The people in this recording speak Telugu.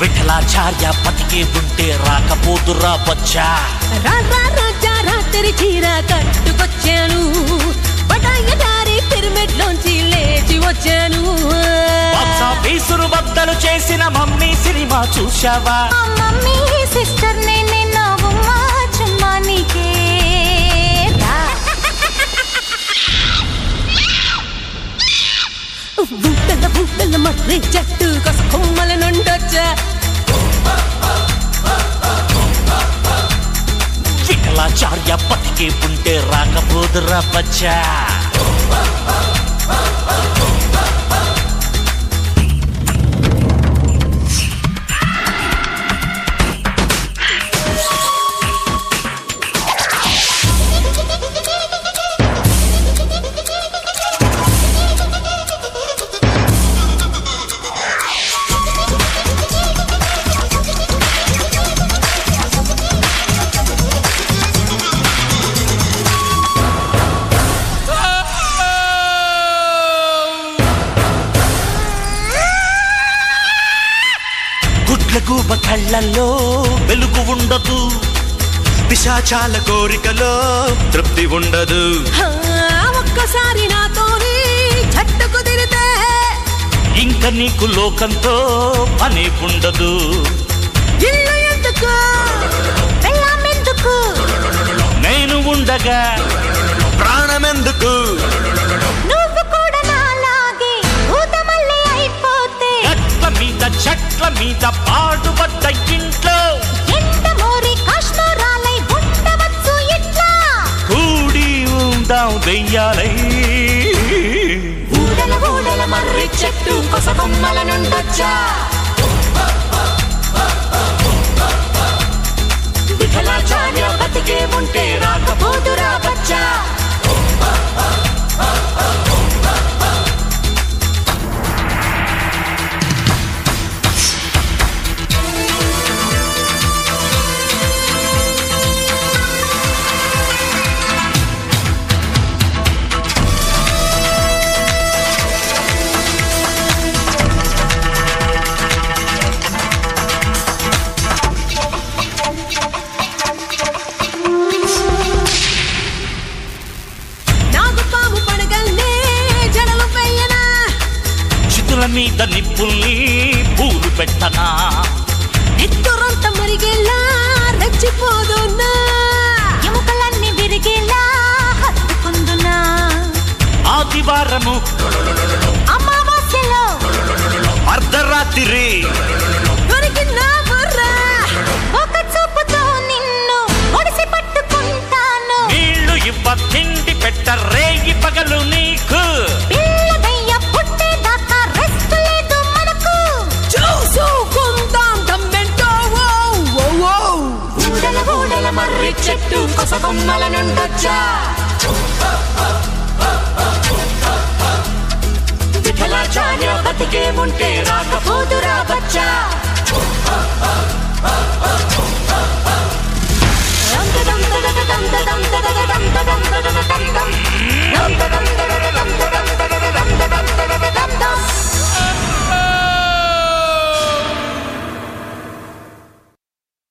విఠలాచార్య బతికే ఉంటే రాకపోదురా బచ్చా రా రా రాజా రాత్రి చీర కట్టుకొచ్చాను బటాయ దారి పిరమిడ్ లోంచి లేచి వచ్చాను బాక్సా పీసురు బద్దలు చేసిన మమ్మీ సినిమా చూశావా ఆ మమ్మీ సిస్టర్ నేనే నవ్వుమా చుమ్మా నీకే రా. బుట్టల బుట్టల మర్రి చెట్టు కొస కొమ్మల నుండొచ్చా విఠలాచార్య బతికే ఉంటే రాకపోదురా బచ్చా గుడ్ల గూబ కళ్ళల్లో వెలుగు ఉండదు పిశాచాల కోరికలో తృప్తి ఉండదు హా, ఒక్కసారి నాతోని జట్టు కుదిరితే ఇంక నీకు లోకంతో పని ఉండదు ఇల్లు ఎందుకు పెళ్ళామెందుకు నేను ఉండగా ప్రాణమెందుకు నువ్వు కూడా నాలాగే భూతమల్లి అయిపోతే గట్ల మీద చెట్ల మీద పాడుపడ్డ ఇంట్లో ఎండమోరి కాశ్మీరాలై ఉండవచ్చు ఇట్లా కూడి ఉందాం దెయ్యాలై ఊడల ఊడల మర్రి చెట్టు కొస కొమ్మల నుండొచ్చా విఠలాచార్య బతికే ఉంటే రాకపోదురా బచ్చా నాగుపాము పడగల్నే జడలు పెయ్యనా చితుల మీద నిప్పుల్ని పూలు పెట్టనా నిత్తురంత మరిగేలా రెచ్చిపోదున్నా ఎముకలన్నీ విరిగేలా హత్తుకుందునా ఆదివారము అమావాస్యలో అర్ధరాత్రి దొరికిన బుర్రా ఒక చూపుతో నిన్ను ఒడిసి పట్టుకుంటాను నీళ్లు ఇవ్వ తిండి పెట్ట రేగి పగలు నీకు పిల్ల దయ్య పుట్టేదాకా రెస్ట్ లేదు మనకు చూసుకుందాం దమ్మెంటో ఓ ఓ ఓ ఊడల ఊడల మర్రి చెట్టు కొస కొమ్మల నుండొచ్చా విఠలాచార్య బతికే ఉంటే రాకపోదురా బచ్చా